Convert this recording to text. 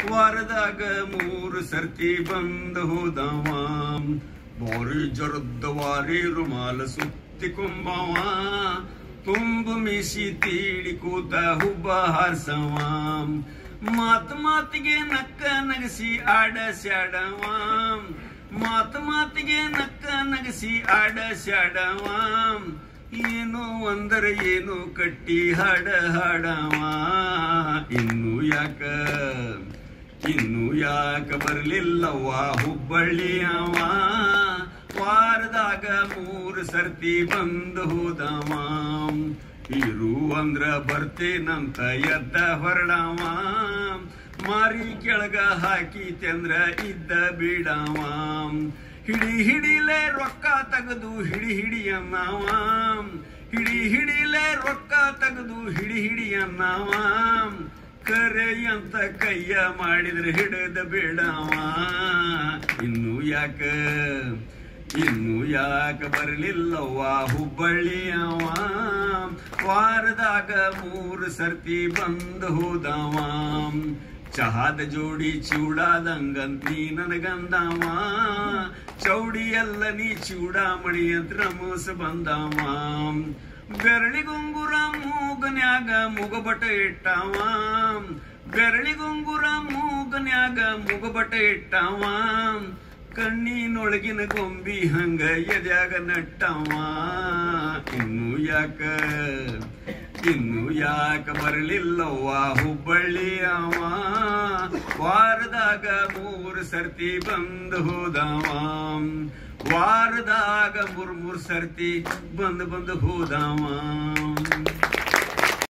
ವಾರದಾಗ ಮೂರು ಸರ್ತಿ ಬಂದ ಹೋದವ ಬಾರಿ ಜರದ್ದ ವಾರಿ ರುಮಾಲ ಸುತ್ತಿ ಕುಂಬವ ತುಂಬ ಮೀಸಿ ತೀಡಿ ಕೂತ ಹುಬ್ಬ ಹಾರ್ಸವ ಮಾತ್ ಮಾತಿಗೆ ನಕ್ಕ ನಗಸಿ ಆಡ ಸ್ಯಾಡವ ಮಾತ್ ಮಾತಿಗೆ ನಕ್ಕ ನಗಸಿ ಆಡ ಸ್ಯಾಡವ ಏನು ಅಂದರೆ ಏನು ಕಟ್ಟಿ ಹಾಡ ಹಾಡವ ಇನ್ನು ಯಾಕ ಇನ್ನು ಯಾಕ ಬರ್ಲಿಲ್ಲವ್ವ ಹುಬ್ಬಳ್ಳಿಯವ ವಾರದಾಗ ಮೂರು ಸರ್ತಿ ಬಂದು ಹೋದವ ಇರು ಅಂದ್ರ ಬರ್ತೇನಂತ ಎದ್ದ ಹೊರಡವ ಮಾರಿ ಕೆಳಗ ಹಾಕಿ ಚಂದ್ರ ಇದ್ದ ಬಿಡವ ಹಿಡಿ ಹಿಡಿಲೆ ರೊಕ್ಕ ತೆಗೆದು ಹಿಡಿ ಹಿಡಿ ಅನ್ನವ ಹಿಡಿ ಹಿಡಿಲೆ ರೊಕ್ಕ ತೆಗೆದು ಹಿಡಿ ಹಿಡಿ ಅನ್ನವ ಕರೆ ಅಂತ ಕೈಯ ಮಾಡಿದ್ರೆ ಹಿಡಿದ ಬಿಡವ ಇನ್ನು ಯಾಕ ಇನ್ನು ಯಾಕ ಬರಲಿಲ್ಲವ್ವ ಹುಬ್ಬಳ್ಳಿಯವ ವಾರದಾಗ ಮೂರು ಸರ್ತಿ ಬಂದು ಹೋದವ ಚಹಾದ ಜೋಡಿ ಚೂಡಾದಂಗಂತ ನೀ ನನಗಂದವ ಚೌಡಿ ಎಲ್ಲ ನೀ ಚೂಡಾಮಣಿ ಅಂತ ರಮೋಸ ಬಂದವ ಬೆರಳಿಗುಂಗುರ ಮೂಗನ್ಯಾಗ ಮುಗಬಟ ಇಟ್ಟವ ಬೆರಳಿಗುಂಗುರ ಮೂಗನ್ಯಾಗ ಮುಗಬಟ ಇಟ್ಟವ ಕಣ್ಣಿನೊಳಗಿನ ಗೊಂಬಿ ಹಂಗ ಎದ್ಯಾಗ ನಟ್ಟವ ಇನ್ನು ಯಾಕ ಇನ್ನು ಯಾಕ ಬರಲಿಲ್ಲವ್ವ ಹುಬ್ಬಳ್ಳಿಯವ ವಾರದಾಗ ಮೂರು ಸರ್ತಿ ಬಂದು ಹೋದವ ವಾರದಾಗ ಮೂರ್ ಮೂರ್ ಸರ್ತಿ ಬಂದು ಬಂದು ಹೋದವ